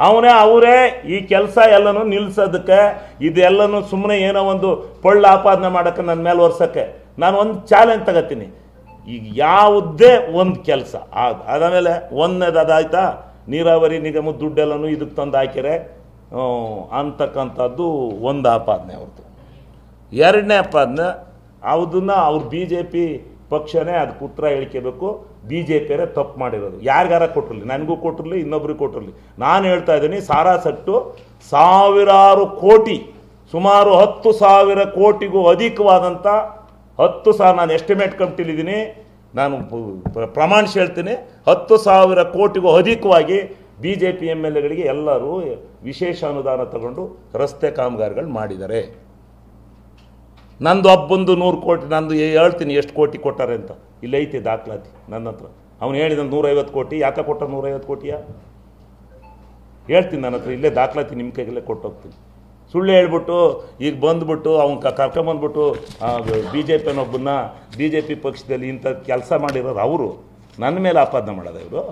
ಅವನೇ ಅವರೇ ಈ ಕೆಲಸ ಎಲ್ಲನೂ ನಿಲ್ಸೋದಕ್ಕೆ ಇದೆಲ್ಲನೂ ಸುಮ್ಮನೆ ಏನೋ ಒಂದು ಪೊಳ್ಳು ಆಪಾದನೆ ಮಾಡೋಕ್ಕೆ ನನ್ನ ಮೇಲೆ ಒರ್ಸೋಕ್ಕೆ ನಾನು ಒಂದು ಚಾಲೆಂಜ್ ತಗೋತೀನಿ ಈಗ ಯಾವುದೇ ಒಂದು ಕೆಲಸ ಅದಾದಮೇಲೆ ಒಂದನೇದು ಅದಾಯ್ತಾ ನೀರಾವರಿ ನಿಗಮ ದುಡ್ಡೆಲ್ಲನೂ ಇದಕ್ಕೆ ತಂದು ಹಾಕಿರೆ ಹ್ಮ್, ಅಂತಕ್ಕಂಥದ್ದು ಒಂದು ಆಪಾದನೆ ಅವ್ರದ್ದು ಎರಡನೇ ಆಪಾದನೆ ಅದನ್ನ ಅವ್ರು ಬಿ ಜೆ ಪಿ ಪಕ್ಷನೇ ಅದಕ್ಕೆ ಉತ್ತರ ಹೇಳ್ಕೋಬೇಕು ಬಿ ಜೆ ಪಿಯರೇ ತಪ್ಪು ಮಾಡಿರೋದು ಯಾರಿಗಾರ ಕೊಟ್ಟಿರಲಿ ನನಗೂ ಕೊಟ್ಟಿರಲಿ ಇನ್ನೊಬ್ರಿಗೆ ಕೊಟ್ಟಿರಲಿ ನಾನು ಹೇಳ್ತಾ ಇದ್ದೀನಿ ಸಾರಾ ಸಟ್ಟು ಸಾವಿರಾರು ಕೋಟಿ ಸುಮಾರು ಹತ್ತು ಸಾವಿರ ಕೋಟಿಗೂ ಅಧಿಕವಾದಂಥ ಹತ್ತು ಸಾವಿರ ನಾನು ಎಸ್ಟಿಮೇಟ್ ಕಂಪ್ಟಿಲಿದ್ದೀನಿ ನಾನು ಪ್ರ- ಪ್ರಮಾಣಿಸಿ ಹೇಳ್ತೀನಿ ಹತ್ತು ಸಾವಿರ ಕೋಟಿಗೂ ಅಧಿಕವಾಗಿ B J P M L ಎಗಳಿಗೆ ಎಲ್ಲರೂ ವಿಶೇಷ ಅನುದಾನ ತಗೊಂಡು ರಸ್ತೆ ಕಾಮಗಾರಿಗಳು ಮಾಡಿದ್ದಾರೆ ನಂದು ಒಬ್ಬಂದು ನೂರು ಕೋಟಿ ನಂದು ಏ- ಹೇಳ್ತೀನಿ ಎಷ್ಟು ಕೋಟಿ ಕೊಟ್ಟಾರೆ ಅಂತ ಇಲ್ಲಿ ಐತೆ ದಾಖಲಾತಿ ನನ್ನ ಹತ್ರ ಅವನು ಹೇಳಿದ ನೂರೈವತ್ತು ಕೋಟಿ ಯಾಕೆ ಕೊಟ್ಟ ನೂರೈವತ್ತು ಕೋಟಿಯ ಹೇಳ್ತೀನಿ ನನ್ನ ಹತ್ರ ಇಲ್ಲೇ ದಾಖಲಾತಿ ನಿಮ್ಮ ಕೈಗಲ್ಲೇ ಕೊಟ್ಟೋಗ್ತೀನಿ ಸುಳ್ಳು ಹೇಳ್ಬಿಟ್ಟು ಈಗ ಬಂದ್ಬಿಟ್ಟು ಅವ್ನು ಕರ್ಕೊಂಬಂದ್ಬಿಟ್ಟು ಬಿ ಜೆ ಪಿನೊಬ್ಬನ್ನ ಬಿ ಜೆ ಪಿ ಪಕ್ಷದಲ್ಲಿ ಇಂಥ ಕೆಲಸ ಮಾಡಿರೋರು ಅವರು ನನ್ನ ಮೇಲೆ ಆಪಾದನೆ ಮಾಡೋದ ಇವರು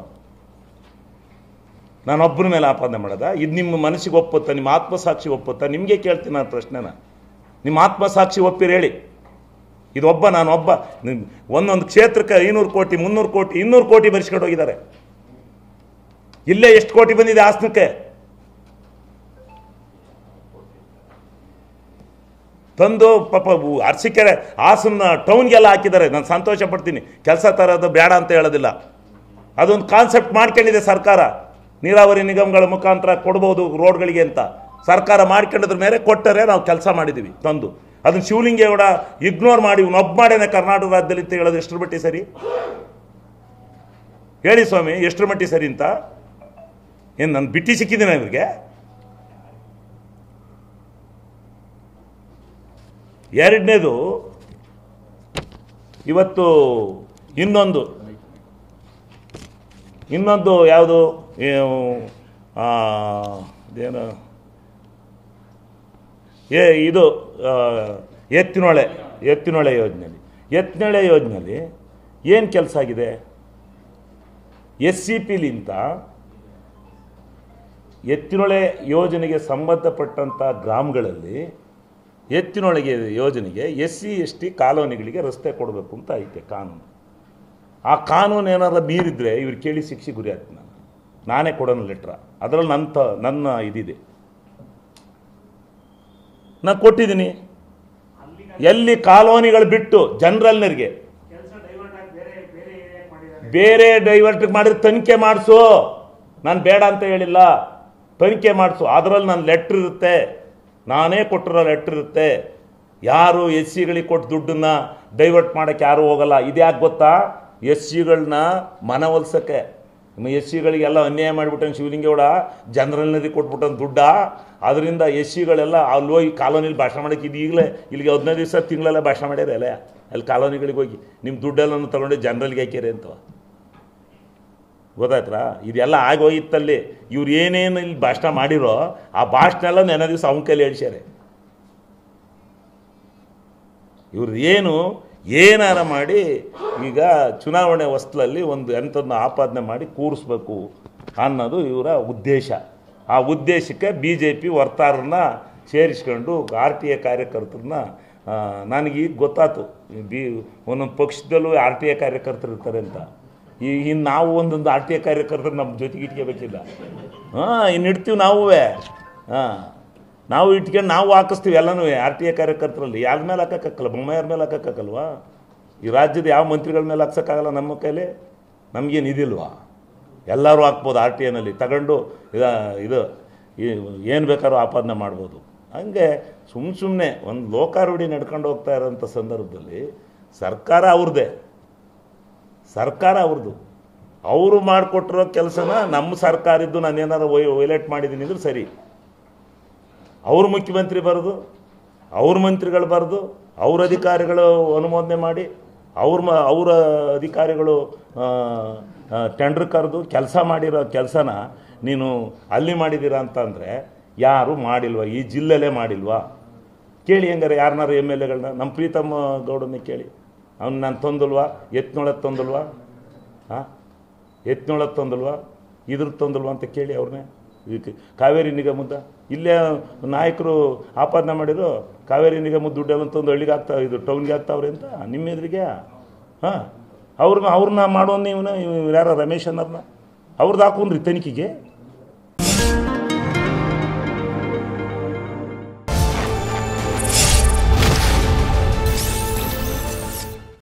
ನಾನೊಬ್ಬನ ಮೇಲೆ ಆಪಾದನೆ ಮಾಡೋದ ಇದು ನಿಮ್ಮ ಮನಸ್ಸಿಗೆ ಒಪ್ಪುತ್ತಾ ನಿಮ್ಮ ಆತ್ಮಸಾಕ್ಷಿ ಒಪ್ಪುತ್ತಾ ನಿಮಗೆ ಕೇಳ್ತೀನಿ ನಾನು ಪ್ರಶ್ನೆನ ನಿಮ್ಮ ಆತ್ಮಸಾಕ್ಷಿ ಒಪ್ಪಿರಿ ಹೇಳಿ ಇದೊಬ್ಬ ನಾನು ಒಬ್ಬ ನಿಮ್- ಒಂದೊಂದು ಕ್ಷೇತ್ರಕ್ಕೆ ಐನೂರು ಕೋಟಿ ಮುನ್ನೂರು ಕೋಟಿ ಇನ್ನೂರು ಕೋಟಿ ಬರೆಸ್ಕೊಂಡು ಹೋಗಿದ್ದಾರೆ ಇಲ್ಲೇ ಎಷ್ಟು ಕೋಟಿ ಬಂದಿದೆ ಹಾಸನಕ್ಕೆ ತಂದು ಪಾಪ ಉ- ಅರಸೀಕೆರೆ ಹಾಸನ ಟೌನ್ಗೆಲ್ಲ ಹಾಕಿದ್ದಾರೆ ನಾನು ಸಂತೋಷ ಪಡ್ತೀನಿ ಕೆಲಸ ತರೋದು ಬೇಡ ಅಂತ ಹೇಳೋದಿಲ್ಲ ಅದೊಂದು ಕಾನ್ಸೆಪ್ಟ್ ಮಾಡ್ಕೊಂಡಿದೆ ಸರ್ಕಾರ ನೀರಾವರಿ ನಿಗಮಗಳ ಮುಖಾಂತರ ಕೊಡ್ಬೋದು ರೋಡ್ಗಳಿಗೆ ಅಂತ ಸರ್ಕಾರ ಮಾಡ್ಕೊಂಡಿದ್ರ ಮೇಲೆ ಕೊಟ್ಟರೆ ನಾವು ಕೆಲಸ ಮಾಡಿದ್ದೀವಿ ತಂದು ಅದನ್ನ ಶಿವಲಿಂಗೇಗೌಡ ಇಗ್ನೋರ್ ಮಾಡಿ ಒಬ್ಬ ಮಾಡೇನೆ ಕರ್ನಾಟಕ ರಾಜ್ಯದಲ್ಲಿ ಅಂತ ಹೇಳೋದು ಎಷ್ಟರ ಮಟ್ಟಿ ಸರಿ ಹೇಳಿ ಸ್ವಾಮಿ ಎಷ್ಟರ ಮಟ್ಟಿ ಸರಿ ಅಂತ ಏನು ನಾನು ಬಿಟ್ಟಿ ಸಿಕ್ಕಿದ್ದೀನಿ ಇವ್ರಿಗೆ ಎರಡನೇದು ಇವತ್ತು ಇನ್ನೊಂದು ಇನ್ನೊಂದು ಯಾವುದು ಏನು, ಆ, ಇದೇನು ಏ ಇದು ಆ, ಎತ್ತಿನೊಳೆ ಎತ್ತಿನೊಳೆ ಯೋಜನೆಯಲ್ಲಿ ಎತ್ತಿನೊಳೆ ಯೋಜನೆಯಲ್ಲಿ ಏನು ಕೆಲಸ ಆಗಿದೆ ಎಸ್ ಸಿ ಪಿಲಿಂದ ಎತ್ತಿನೊಳೆ ಯೋಜನೆಗೆ ಸಂಬಂಧಪಟ್ಟಂಥ ಗ್ರಾಮಗಳಲ್ಲಿ ಎತ್ತಿನೊಳಗೆ ಯೋಜನೆಗೆ ಎಸ್ ಸಿ ಎಸ್ ಟಿ ಕಾಲೋನಿಗಳಿಗೆ ರಸ್ತೆ ಕೊಡಬೇಕು ಅಂತ ಐತೆ ಕಾನೂನು ಆ ಕಾನೂನು ಏನಾರ ಮೀರಿದ್ರೆ ಇವ್ರು ಕೇಳಿ ಶಿಕ್ಷೆ ಗುರಿ ಆಗ್ತೀನಿ ನಾನು ನಾನೇ ಕೊಡೋಣ ಲೆಟ್ರ ಅದರಲ್ಲಿ ನನ್ನ ತ- ನನ್ನ ಇದಿದೆ ನಾನು ಕೊಟ್ಟಿದ್ದೀನಿ ಎಲ್ಲಿ ಕಾಲೋನಿಗಳು ಬಿಟ್ಟು ಜನರಲ್ನರಿಗೆ ಕೆಲಸ ಡೈವರ್ಟ್ ಆಗಿ ಬೇರೆ ಬೇರೆ ಏರಿಯಾಕ್ಕೆ ಮಾಡಿದ್ದಾರೆ ಬೇರೆ ಡೈವರ್ಟ್ ಮಾಡಿದ್ರೆ ತನಿಖೆ ಮಾಡಿಸು ನಾನು ಬೇಡ ಅಂತ ಹೇಳಿಲ್ಲ ತನಿಖೆ ಮಾಡಿಸು ಅದರಲ್ಲಿ ನನ್ನ ಲೆಟ್ರ್ ಇರುತ್ತೆ ನಾನೇ ಕೊಟ್ಟಿರೋ ಲೆಟ್ರ್ ಇರುತ್ತೆ ಯಾರು ಎಸ್ ಸಿಗಳಿಗೆ ಕೊಟ್ಟು ದುಡ್ಡನ್ನ ಡೈವರ್ಟ್ ಮಾಡೋಕ್ಕೆ ಯಾರು ಹೋಗಲ್ಲ ಇದ್ಯಾಕೆ ಗೊತ್ತಾ ಎಸ್ ಸಿಗಳನ್ನ ಮನವೊಲ್ಸಕ್ಕೆ ಎಸ್ ಸಿಗಳಿಗೆಲ್ಲ ಅನ್ಯಾಯ ಮಾಡಿಬಿಟ್ಟಂಗೆ ಶಿವಲಿಂಗೇಗೌಡ ಜನರಲ್ ನದಿ ಕೊಟ್ಬಿಟ್ಟಂದು ದುಡ್ಡ ಅದರಿಂದ ಎಸ್ ಸಿಗಳೆಲ್ಲ ಅಲ್ಲಿ ಹೋಗಿ ಕಾಲೋನಿಲಿ ಭಾಷಣ ಮಾಡೋಕ್ಕೆ ಇದು ಈಗಲೇ ಇಲ್ಲಿಗೆ ಹದಿನೈದು ದಿವಸ ತಿಂಗಳೆಲ್ಲ ಭಾಷಣ ಮಾಡ್ಯಾರ ಅಲ್ಲೇ ಅಲ್ಲಿ ಕಾಲೋನಿಗಳಿಗೆ ಹೋಗಿ ನಿಮ್ಮ ದುಡ್ಡೆಲ್ಲ ತಗೊಂಡು ಜನರಲ್ಗೆ ಹಾಕ್ಯಾರೆ ಅಂತವ ಗೊತ್ತಾಯ್ತಾ ಇದೆಲ್ಲ ಆಗೋಗಿತ್ತಲ್ಲಿ ಇವ್ರು ಏನೇನು ಇಲ್ಲಿ ಭಾಷಣ ಮಾಡಿರೋ ಆ ಭಾಷಣ ಎಲ್ಲ ನೆನೆ ದಿವಸ ಅವನ ಕೈಲಿ ಹೇಳ್ಸ್ಯಾರೆ ಇವ್ರದ್ದು ಏನು ಏನಾರ ಮಾಡಿ ಈಗ ಚುನಾವಣೆ ಹೊಸ್ಲಲ್ಲಿ ಒಂದು ಎಂಥದನ್ನ ಆಪಾದನೆ ಮಾಡಿ ಕೂರಿಸ್ಬೇಕು ಅನ್ನೋದು ಇವರ ಉದ್ದೇಶ ಆ ಉದ್ದೇಶಕ್ಕೆ ಬಿ ಜೆ ಪಿ ವರ್ತಾರನ್ನ ಸೇರಿಸ್ಕೊಂಡು ಆರ್ ಟಿ ಎ ಕಾರ್ಯಕರ್ತರನ್ನ ಆ, ನನಗೀಗ ಗೊತ್ತಾಯ್ತು ಈ ಬಿ ಒಂದೊಂದು ಪಕ್ಷದಲ್ಲೂ ಆರ್ ಟಿ ಎ ಕಾರ್ಯಕರ್ತರು ಇರ್ತಾರೆ ಅಂತ ಈ ಇನ್ನು ನಾವು ಒಂದೊಂದು ಆರ್ ಟಿ ಎ ಕಾರ್ಯಕರ್ತರು ನಮ್ಮ ಜೊತೆಗೆ ಇಟ್ಕೋಬೇಕಿಲ್ಲ ಹಾಂ ಇನ್ನು ಇಡ್ತೀವಿ ನಾವುವೇ ಹಾಂ ನಾವು ಇಟ್ಕೊಂಡು ನಾವು ಹಾಕಿಸ್ತೀವಿ ಎಲ್ಲನೂ ಆರ್ ಟಿ ಎ ಕಾರ್ಯಕರ್ತರಲ್ಲಿ ಯಾರ ಮೇಲೆ ಹಾಕೋಕ್ಕಾಗಲ್ಲ ಬೊಮ್ಮಾಯರ ಮೇಲೆ ಹಾಕೋಕ್ಕಾಗಲ್ವಾ ಈ ರಾಜ್ಯದ ಯಾವ ಮಂತ್ರಿಗಳ ಮೇಲೆ ಹಾಕ್ಸೋಕ್ಕಾಗಲ್ಲ ನಮ್ಮ ಕೈಲಿ ನಮಗೇನು ಇದಿಲ್ವಾ ಎಲ್ಲರೂ ಹಾಕ್ಬೋದು ಆರ್ ಟಿ ಎನಲ್ಲಿ ತಗೊಂಡು ಇದ ಇದು ಏನು ಬೇಕಾದ್ರೂ ಆಪಾದನೆ ಮಾಡ್ಬೋದು ಹಂಗೆ ಸುಮ್ಮ ಸುಮ್ಮನೆ ಒಂದು ಲೋಕಾರೂಢಿ ನಡ್ಕೊಂಡು ಹೋಗ್ತಾ ಇರೋಂಥ ಸಂದರ್ಭದಲ್ಲಿ ಸರ್ಕಾರ ಅವ್ರದ್ದೇ ಸರ್ಕಾರ ಅವ್ರದ್ದು ಅವರು ಮಾಡಿಕೊಟ್ಟಿರೋ ಕೆಲಸನ ನಮ್ಮ ಸರ್ಕಾರ ಇದ್ದು ನಾನು ಏನಾರು ವೈಲೇಟ್ ಮಾಡಿದ್ದೀನಿ ಅಂದ್ರೆ ಸರಿ ಅವ್ರ ಮುಖ್ಯಮಂತ್ರಿ ಬರೋದು ಅವ್ರ ಮಂತ್ರಿಗಳು ಬರೆದು ಅವ್ರ ಅಧಿಕಾರಿಗಳು ಅನುಮೋದನೆ ಮಾಡಿ ಅವ್ರ ಮ ಅವರ ಅಧಿಕಾರಿಗಳು ಟೆಂಡ್ರ್ ಕರೆದು ಕೆಲಸ ಮಾಡಿರೋ ಕೆಲಸನ ನೀನು ಅಲ್ಲಿ ಮಾಡಿದ್ದೀರಾ ಅಂತಂದರೆ ಯಾರು ಮಾಡಿಲ್ವಾ ಈ ಜಿಲ್ಲೆಲೇ ಮಾಡಿಲ್ವಾ ಕೇಳಿ ಹೆಂಗಾರೆ ಯಾರನ್ನಾರು ಎಮ್ ಎಲ್ ಎಗಳನ್ನ ನಮ್ಮ ಪ್ರೀತಮ್ಮ ಗೌಡನ್ನೇ ಕೇಳಿ ಅವ್ನು ನಾನು ತಂದಲ್ವಾ ಎತ್ನೊಳಗೆ ತಂದಲ್ವಾ ಹಾಂ ಎತ್ನೊಳಗೆ ತಂದಲ್ವಾ ಇದ್ರ ತಂದಲ್ವಾ ಅಂತ ಕೇಳಿ ಅವ್ರನ್ನೇ ಇದಕ್ಕೆ ಕಾವೇರಿ ನಿಗಮದ ಇಲ್ಲೇ ನಾಯಕರು ಆಪಾದನೆ ಮಾಡಿದ್ರು ಕಾವೇರಿ ನಿಗಮದ ದುಡ್ಡೆಲ್ಲ ತಂದು ಹಳ್ಳಿಗೆ ಆಗ್ತಾ ಇದು ಟೌನ್ಗೆ ಆಗ್ತಾವ್ರೆ ಅಂತ ನಿಮ್ಮ ಎದುರಿಗೆ ಹಾಂ ಅವ್ರನ್ನ ಅವ್ರನ್ನ ಮಾಡೋನ್ ನೀವು ಯಾರ ರಮೇಶ್ ಅನ್ನೋರ್ನ ಅವ್ರದ್ದು ಹಾಕೊಂಡ್ರಿ ತನಿಖೆಗೆ